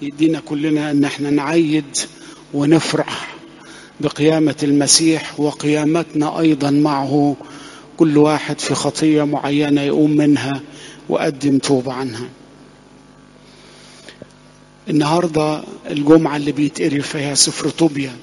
يدينا كلنا ان احنا نعيد ونفرح بقيامة المسيح وقيامتنا ايضا معه كل واحد في خطية معينة يقوم منها وقدم توبة عنها النهاردة الجمعة اللي بيتقري فيها سفر طوبيا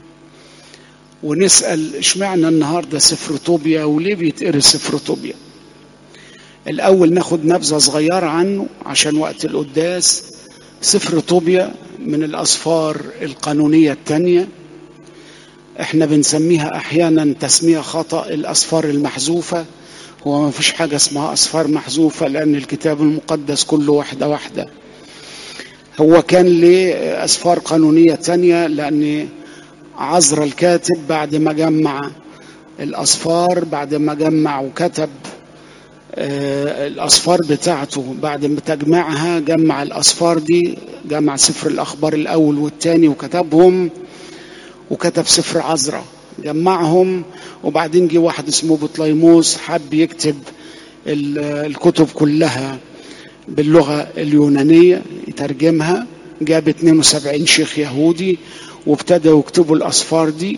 ونسأل اشمعنى النهاردة سفر طوبيا وليه بيتقري سفر طوبيا الأول ناخد نبذة صغيرة عنه عشان وقت القداس سفر طوبيا من الأسفار القانونية التانية احنا بنسميها أحيانا تسمية خطأ الأسفار المحذوفة هو ما فيش حاجة اسمها أسفار محذوفة لأن الكتاب المقدس كله واحدة واحدة هو كان ليه أسفار قانونية تانية لأن عزر الكاتب بعد ما جمع الأسفار بعد ما جمع وكتب الأسفار بتاعته بعد ما تجمعها جمع الأسفار دي جمع سفر الأخبار الأول والثاني وكتبهم وكتب سفر عزرا جمعهم وبعدين جه واحد اسمه بطليموس حب يكتب الكتب كلها باللغة اليونانية يترجمها جاب 72 شيخ يهودي وابتدوا يكتبوا الأسفار دي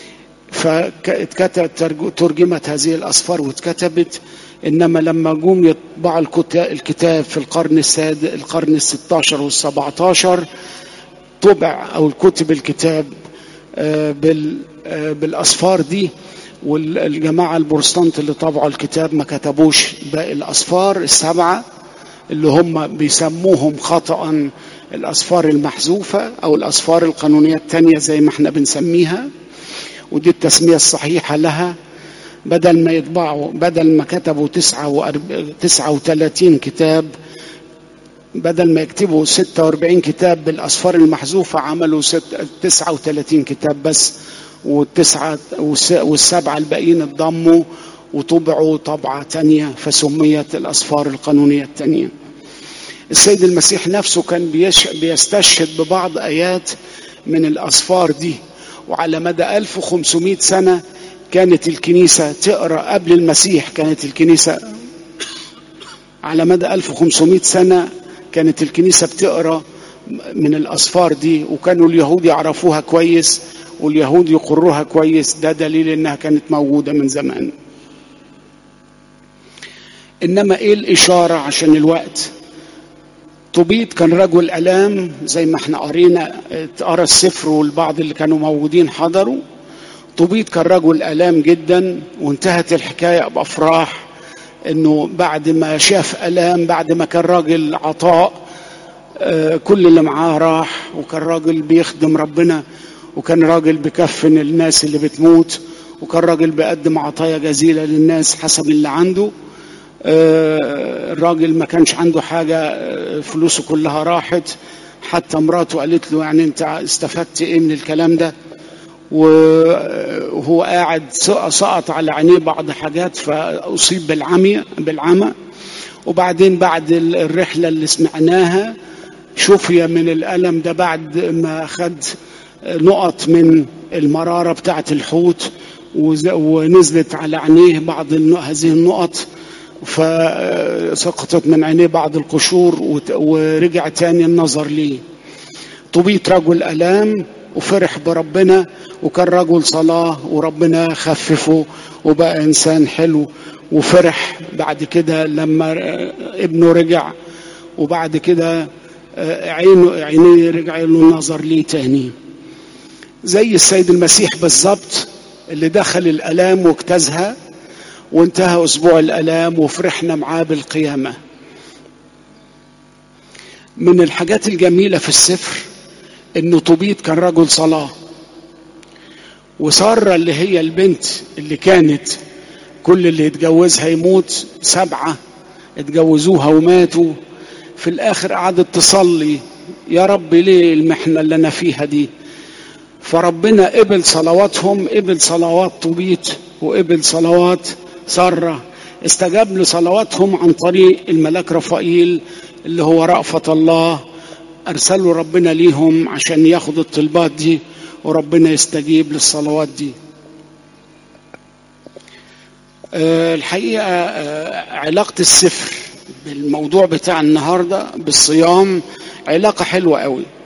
فترجمت هذه الأسفار واتكتبت إنما لما جم يطبعوا الكتاب في القرن الساد القرن الستاشر والسبعتاشر طبع أو الكتب الكتاب بالأسفار دي والجماعة البروتستانت اللي طبعوا الكتاب ما كتبوش باقي الأسفار السبعة اللي هم بيسموهم خطأ الأسفار المحذوفة أو الأسفار القانونية التانية زي ما احنا بنسميها ودي التسمية الصحيحة لها بدل ما يطبعوا بدل ما كتبوا تسعة وثلاثين كتاب بدل ما يكتبوا ستة واربعين كتاب بالأسفار المحذوفة عملوا تسعة وثلاثين كتاب بس والتسعة والسبعة الباقيين اتضموا وطبعوا طبعة تانية فسميت الأسفار القانونية التانية السيد المسيح نفسه كان بيستشهد ببعض آيات من الأسفار دي وعلى مدى 1500 سنة كانت الكنيسة تقرأ قبل المسيح كانت الكنيسة على مدى 1500 سنة كانت الكنيسة بتقرأ من الأسفار دي وكانوا اليهود يعرفوها كويس واليهود يقروها كويس ده دليل انها كانت موجودة من زمان انما ايه الاشارة عشان الوقت طبيط كان رجل الام زي ما احنا قرينا قرا السفر والبعض اللي كانوا موجودين حضروا طبيط كان رجل الام جدا وانتهت الحكايه بافراح انه بعد ما شاف الام بعد ما كان راجل عطاء كل اللي معاه راح وكان راجل بيخدم ربنا وكان راجل بكفن الناس اللي بتموت وكان راجل بيقدم عطايا جزيله للناس حسب اللي عنده الراجل ما كانش عنده حاجة فلوسه كلها راحت حتى مراته قالت له يعني انت استفدت ايه من الكلام ده وهو قاعد سقط على عينيه بعض حاجات فأصيب بالعمي بالعمى وبعدين بعد الرحلة اللي سمعناها شفي من الألم ده بعد ما خد نقط من المرارة بتاعة الحوت ونزلت على عينيه بعض هذه النقط فسقطت من عينيه بعض القشور ورجع تاني النظر ليه طبيت رجل ألام وفرح بربنا وكان رجل صلاة وربنا خففه وبقى إنسان حلو وفرح بعد كده لما ابنه رجع وبعد كده عينه عينيه رجع له النظر ليه تاني زي السيد المسيح بالظبط اللي دخل الألام واجتازها وانتهى أسبوع الألام وفرحنا معاه بالقيامة من الحاجات الجميلة في السفر إنه طبيط كان رجل صلاة وسارة اللي هي البنت اللي كانت كل اللي يتجوزها يموت سبعة اتجوزوها وماتوا في الآخر قعدت تصلي يا رب ليه المحنة اللي أنا فيها دي فربنا قبل صلواتهم قبل صلوات طبيط وقبل صلوات سارة استجاب لصلواتهم عن طريق الملاك رفائيل اللي هو رأفة الله أرسلوا ربنا ليهم عشان ياخدوا الطلبات دي وربنا يستجيب للصلوات دي أه الحقيقة أه علاقة السفر بالموضوع بتاع النهاردة بالصيام علاقة حلوة قوي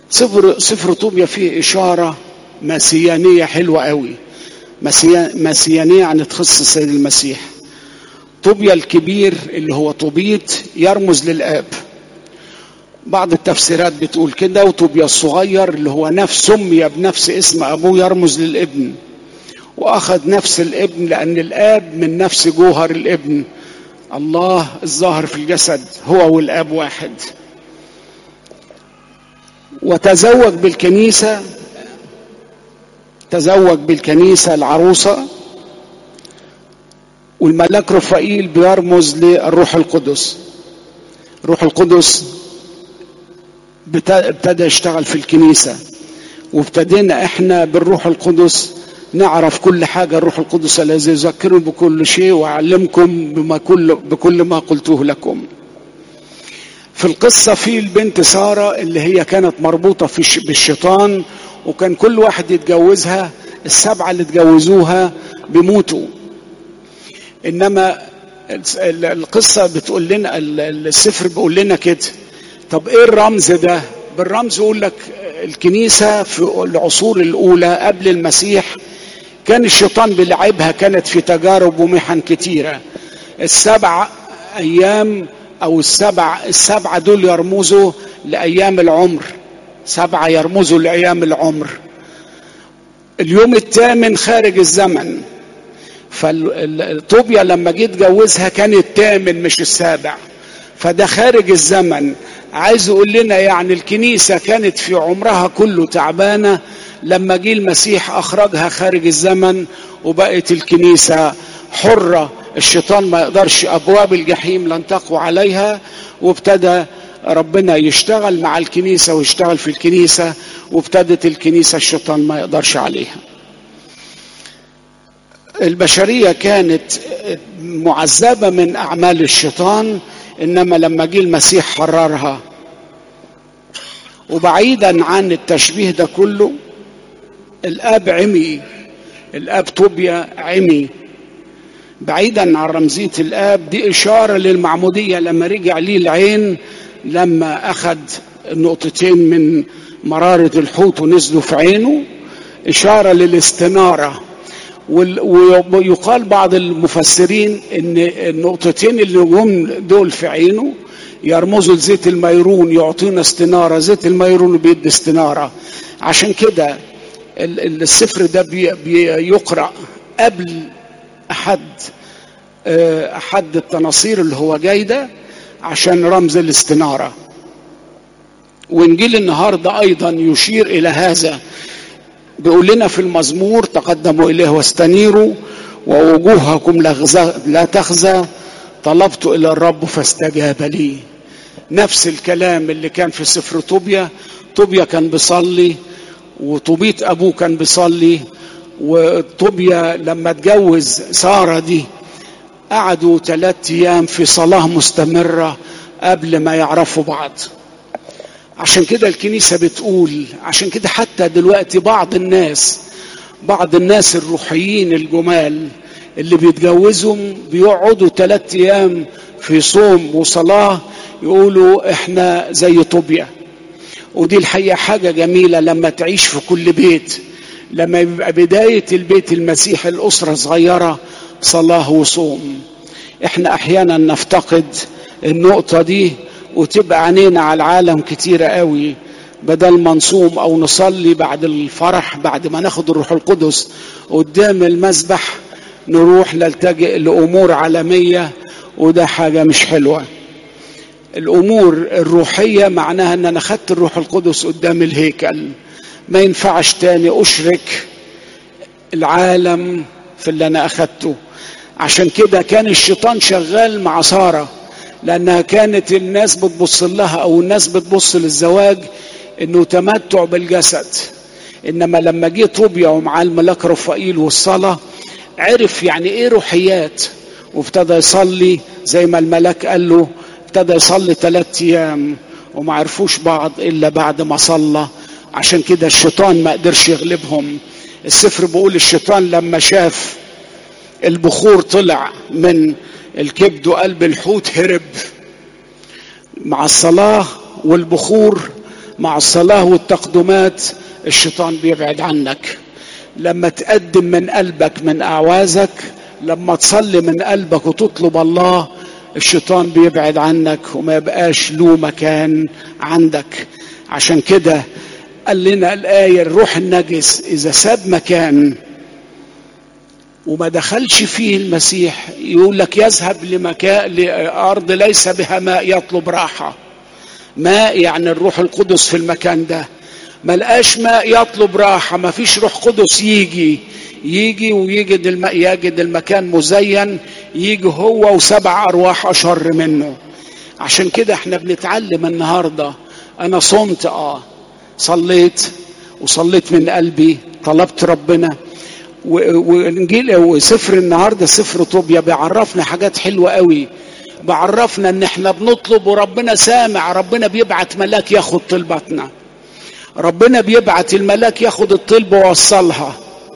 سفر سفر طوبيا فيه إشارة مسيانية حلوة قوي مسيانية يعني تخص السيد المسيح طوبيا الكبير اللي هو طوبيت يرمز للآب بعض التفسيرات بتقول كده وطوبيا الصغير اللي هو نفس سمي بنفس اسم أبوه يرمز للابن وأخذ نفس الابن لأن الآب من نفس جوهر الابن الله الظاهر في الجسد هو والآب واحد وتزوج بالكنيسة تزوج بالكنيسة العروسة والملاك رفائيل بيرمز للروح القدس الروح القدس ابتدى يشتغل في الكنيسة وابتدينا احنا بالروح القدس نعرف كل حاجة الروح القدس الذي يذكرني بكل شيء وأعلمكم بما كل بكل ما قلته لكم في القصة في البنت سارة اللي هي كانت مربوطة في بالشيطان وكان كل واحد يتجوزها السبعة اللي اتجوزوها بيموتوا إنما القصة بتقول لنا السفر بيقول لنا كده طب إيه الرمز ده؟ بالرمز يقول لك الكنيسة في العصور الأولى قبل المسيح كان الشيطان بيلعبها كانت في تجارب ومحن كتيرة السبع أيام أو السبع السبعة دول يرمزوا لأيام العمر سبعة يرمزوا لأيام العمر اليوم الثامن خارج الزمن فالطوبيا لما جيت جوزها كان الثامن مش السابع فده خارج الزمن عايز يقول لنا يعني الكنيسة كانت في عمرها كله تعبانة لما جه المسيح أخرجها خارج الزمن وبقت الكنيسة حرة الشيطان ما يقدرش أبواب الجحيم لن تقوى عليها وابتدى ربنا يشتغل مع الكنيسة ويشتغل في الكنيسة وابتدت الكنيسة الشيطان ما يقدرش عليها البشرية كانت معذبة من أعمال الشيطان إنما لما جه المسيح حررها وبعيدا عن التشبيه ده كله الاب عمي الاب طوبيا عمي بعيدا عن رمزيه الاب دي اشاره للمعموديه لما رجع ليه العين لما اخذ نقطتين من مراره الحوت ونزلوا في عينه اشاره للاستناره ويقال بعض المفسرين ان النقطتين اللي جم دول في عينه يرمزوا لزيت الميرون يعطينا استنارة زيت الميرون بيدي استنارة عشان كده السفر ده بيقرأ قبل أحد أحد التناصير اللي هو جاي ده عشان رمز الاستنارة وإنجيل النهاردة أيضا يشير إلى هذا بيقول لنا في المزمور تقدموا إليه واستنيروا ووجوهكم لا تخزى طلبت إلى الرب فاستجاب لي نفس الكلام اللي كان في سفر طوبيا طوبيا كان بيصلي وطوبيت أبوه كان بيصلي وطوبيا لما اتجوز سارة دي قعدوا ثلاثة أيام في صلاة مستمرة قبل ما يعرفوا بعض عشان كده الكنيسة بتقول عشان كده حتى دلوقتي بعض الناس بعض الناس الروحيين الجمال اللي بيتجوزهم بيقعدوا ثلاثة أيام في صوم وصلاة يقولوا احنا زي طوبيا ودي الحقيقة حاجة جميلة لما تعيش في كل بيت لما يبقى بداية البيت المسيح الأسرة صغيرة صلاة وصوم احنا احيانا نفتقد النقطة دي وتبقى عينينا على العالم كتيرة قوي بدل ما نصوم او نصلي بعد الفرح بعد ما ناخد الروح القدس قدام المسبح نروح نلتجئ لامور عالميه وده حاجه مش حلوه الامور الروحيه معناها ان انا خدت الروح القدس قدام الهيكل ما ينفعش تاني اشرك العالم في اللي انا اخدته عشان كده كان الشيطان شغال مع ساره لانها كانت الناس بتبص لها او الناس بتبص للزواج انه تمتع بالجسد انما لما جه طوبيا ومعاه الملاك رفائيل والصلاه عرف يعني ايه روحيات وابتدى يصلي زي ما الملاك قال له ابتدى يصلي ثلاث ايام وما عرفوش بعض الا بعد ما صلى عشان كده الشيطان ما قدرش يغلبهم السفر بيقول الشيطان لما شاف البخور طلع من الكبد وقلب الحوت هرب مع الصلاة والبخور مع الصلاة والتقدمات الشيطان بيبعد عنك لما تقدم من قلبك من أعوازك لما تصلي من قلبك وتطلب الله الشيطان بيبعد عنك وما يبقاش له مكان عندك عشان كده قال لنا الآية الروح النجس إذا ساب مكان وما دخلش فيه المسيح يقول لك يذهب لمكان لأرض ليس بها ماء يطلب راحة ماء يعني الروح القدس في المكان ده ما لقاش ماء يطلب راحة ما فيش روح قدس يجي يجي ويجد الم... يجد المكان مزين يجي هو وسبع أرواح أشر منه عشان كده احنا بنتعلم النهاردة أنا صمت آه صليت وصليت من قلبي طلبت ربنا وانجيل وسفر النهارده سفر طوبيا بيعرفنا حاجات حلوه قوي بعرفنا ان احنا بنطلب وربنا سامع ربنا بيبعت ملاك ياخد طلباتنا ربنا بيبعت الملاك ياخد الطلب ويوصلها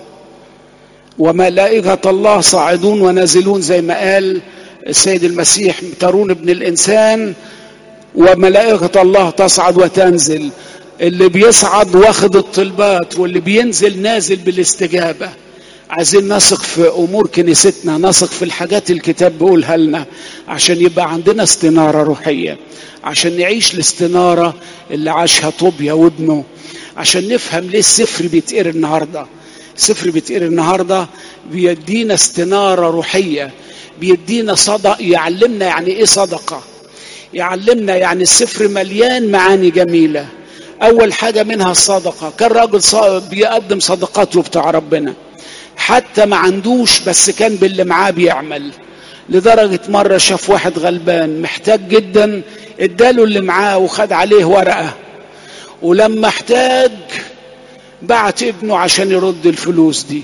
وملائكة الله صاعدون ونازلون زي ما قال السيد المسيح ترون ابن الإنسان وملائكة الله تصعد وتنزل اللي بيصعد واخد الطلبات واللي بينزل نازل بالاستجابة عايزين نثق في أمور كنيستنا نثق في الحاجات الكتاب بيقولها لنا عشان يبقى عندنا استنارة روحية عشان نعيش الاستنارة اللي عاشها طوبيا وابنه عشان نفهم ليه السفر بيتقري النهارده السفر بيتقري النهارده بيدينا استناره روحيه بيدينا صدق يعلمنا يعني ايه صدقه يعلمنا يعني السفر مليان معاني جميله اول حاجه منها الصدقه كان راجل بيقدم صدقاته بتاع ربنا حتى ما عندوش بس كان باللي معاه بيعمل لدرجة مرة شاف واحد غلبان محتاج جدا اداله اللي معاه وخد عليه ورقة ولما احتاج بعت ابنه عشان يرد الفلوس دي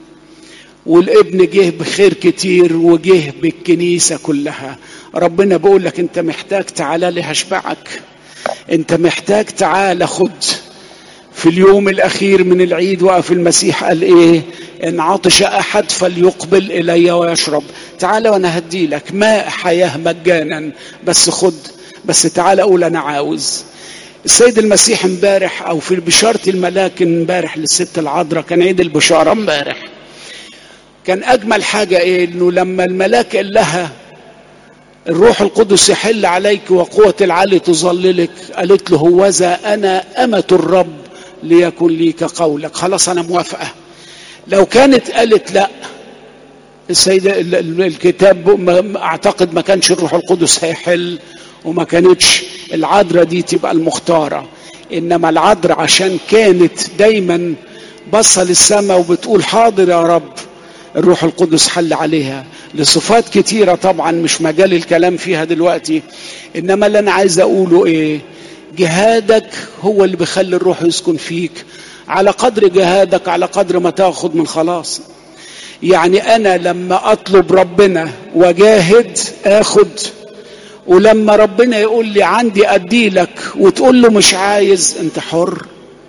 والابن جه بخير كتير وجه بالكنيسة كلها ربنا بيقول لك انت محتاج تعالى لي هشبعك انت محتاج تعالى خد في اليوم الاخير من العيد وقف المسيح قال ايه ان عطش احد فليقبل الي ويشرب تعالى وانا هدي لك ماء حياه مجانا بس خد بس تعالى قول انا عاوز السيد المسيح امبارح او في بشاره الملاك امبارح للست العذراء كان عيد البشاره امبارح كان اجمل حاجه ايه انه لما الملاك قال لها الروح القدس يحل عليك وقوة العلي تظللك قالت له هوذا أنا أمة الرب ليكن لي كقولك خلاص أنا موافقة لو كانت قالت لا السيدة الكتاب أعتقد ما كانش الروح القدس هيحل وما كانتش العذراء دي تبقى المختارة إنما العذراء عشان كانت دايما بصة للسماء وبتقول حاضر يا رب الروح القدس حل عليها لصفات كتيرة طبعا مش مجال الكلام فيها دلوقتي إنما اللي أنا عايز أقوله إيه جهادك هو اللي بيخلي الروح يسكن فيك على قدر جهادك على قدر ما تاخد من خلاص يعني أنا لما أطلب ربنا وجاهد آخد ولما ربنا يقول لي عندي أديلك وتقول له مش عايز أنت حر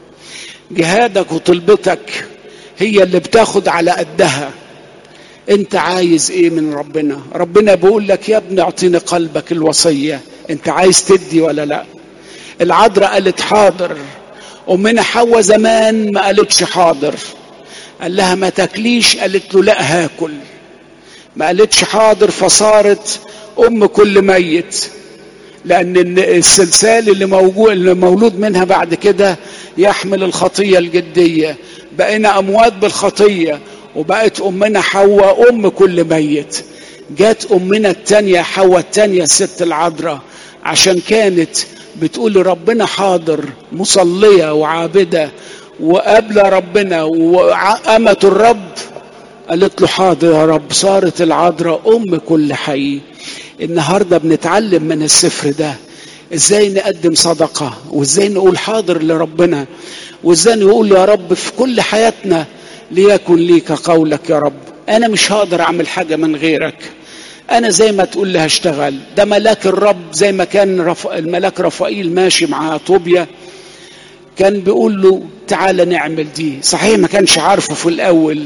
جهادك وطلبتك هي اللي بتاخد على قدها انت عايز ايه من ربنا ربنا بيقول لك يا ابني اعطيني قلبك الوصية انت عايز تدي ولا لا العذراء قالت حاضر امنا حواء زمان ما قالتش حاضر قال لها ما تاكليش قالت له لا هاكل ما قالتش حاضر فصارت ام كل ميت لان السلسال اللي موجود اللي مولود منها بعد كده يحمل الخطيه الجديه بقينا اموات بالخطيه وبقت امنا حواء ام كل ميت جت امنا التانية حواء التانية الست العذراء عشان كانت بتقول ربنا حاضر مصلية وعابدة وقابلة ربنا وأمة الرب قالت له حاضر يا رب صارت العذراء أم كل حي النهاردة بنتعلم من السفر ده ازاي نقدم صدقة وازاي نقول حاضر لربنا وازاي نقول يا رب في كل حياتنا ليكن ليك قولك يا رب انا مش هقدر اعمل حاجة من غيرك انا زي ما تقول لي هشتغل ده ملاك الرب زي ما كان رف... الملاك رفائيل ماشي مع طوبيا كان بيقول له تعالى نعمل دي صحيح ما كانش عارفه في الاول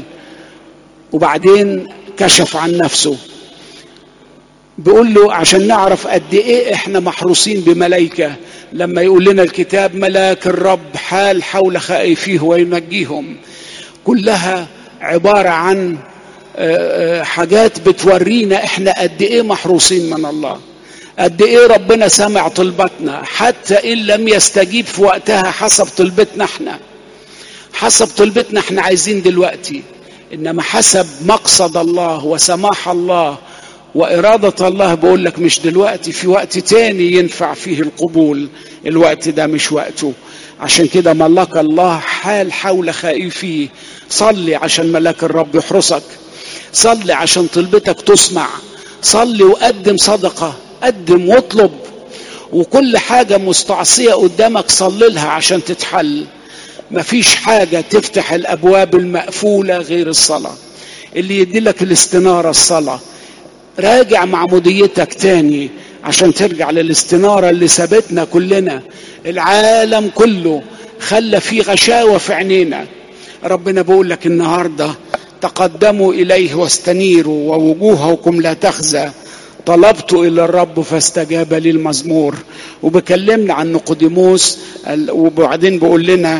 وبعدين كشف عن نفسه بيقول له عشان نعرف قد ايه احنا محروسين بملائكه لما يقول لنا الكتاب ملاك الرب حال حول خائفيه وينجيهم كلها عبارة عن حاجات بتورينا احنا قد ايه محروسين من الله قد ايه ربنا سمع طلبتنا حتى ان لم يستجيب في وقتها حسب طلبتنا احنا حسب طلبتنا احنا عايزين دلوقتي انما حسب مقصد الله وسماح الله وإرادة الله بقول لك مش دلوقتي في وقت تاني ينفع فيه القبول الوقت ده مش وقته عشان كده ملك الله حال حول خائفيه صلي عشان ملاك الرب يحرسك صلي عشان طلبتك تسمع صلي وقدم صدقة قدم واطلب وكل حاجة مستعصية قدامك صلي لها عشان تتحل مفيش حاجة تفتح الأبواب المقفولة غير الصلاة اللي يدي لك الاستنارة الصلاة راجع معموديتك تاني عشان ترجع للاستنارة اللي سابتنا كلنا العالم كله خلى فيه غشاوة في عينينا ربنا بيقول لك النهاردة تقدموا إليه واستنيروا ووجوهكم لا تخزى طلبت إلى الرب فاستجاب لي المزمور وبكلمنا عن نقوديموس وبعدين بيقول لنا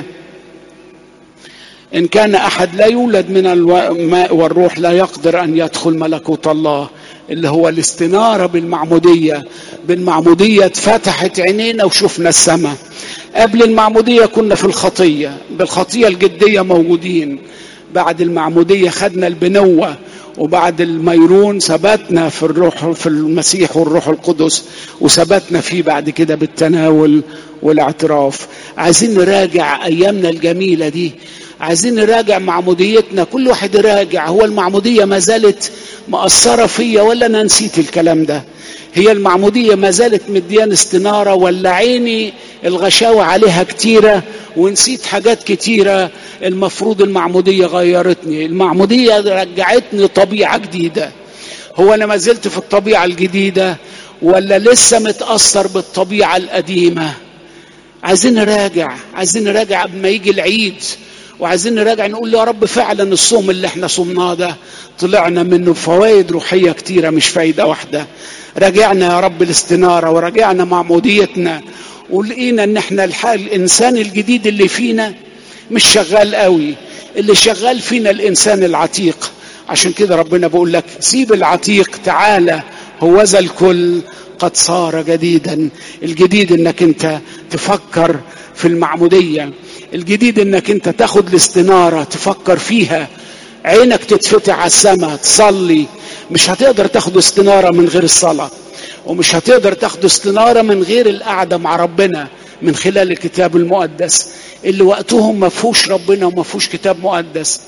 إن كان أحد لا يولد من الماء والروح لا يقدر أن يدخل ملكوت الله اللي هو الاستنارة بالمعمودية بالمعمودية اتفتحت عينينا وشفنا السماء قبل المعمودية كنا في الخطية بالخطية الجدية موجودين بعد المعمودية خدنا البنوة وبعد الميرون ثبتنا في الروح في المسيح والروح القدس وثبتنا فيه بعد كده بالتناول والاعتراف عايزين نراجع ايامنا الجميله دي عايزين نراجع معموديتنا كل واحد يراجع هو المعموديه ما زالت مأثره فيا ولا انا نسيت الكلام ده هي المعموديه ما زالت مديان استناره ولا عيني الغشاوه عليها كتيره ونسيت حاجات كتيره المفروض المعموديه غيرتني المعموديه رجعتني طبيعه جديده هو انا ما زلت في الطبيعه الجديده ولا لسه متاثر بالطبيعه القديمه عايزين نراجع عايزين نراجع قبل ما يجي العيد وعايزين نراجع نقول يا رب فعلا الصوم اللي احنا صمناه ده طلعنا منه فوائد روحيه كتيره مش فايده واحده راجعنا يا رب الاستناره وراجعنا معموديتنا ولقينا ان احنا الحال الانسان الجديد اللي فينا مش شغال قوي اللي شغال فينا الانسان العتيق عشان كده ربنا بيقول لك سيب العتيق تعالى هو ذا الكل قد صار جديدا الجديد انك انت تفكر في المعموديه الجديد انك انت تاخد الاستناره تفكر فيها عينك تتفتح على السماء تصلي مش هتقدر تاخد استناره من غير الصلاه ومش هتقدر تاخد استناره من غير القعده مع ربنا من خلال الكتاب المقدس اللي وقتهم ما فيهوش ربنا وما فيهوش كتاب مقدس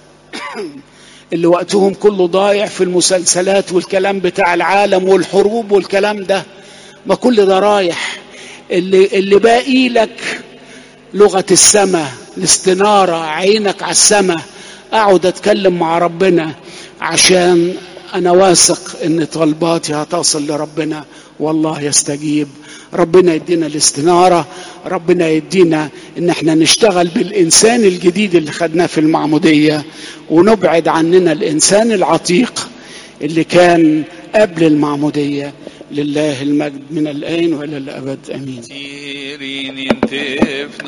اللي وقتهم كله ضايع في المسلسلات والكلام بتاع العالم والحروب والكلام ده ما كل ده رايح اللي اللي باقي لك لغة السماء الاستنارة عينك على السماء اقعد اتكلم مع ربنا عشان انا واثق ان طلباتي هتصل لربنا والله يستجيب ربنا يدينا الاستنارة ربنا يدينا ان احنا نشتغل بالانسان الجديد اللي خدناه في المعمودية ونبعد عننا الانسان العتيق اللي كان قبل المعمودية لله المجد من الآن وإلى الأبد آمين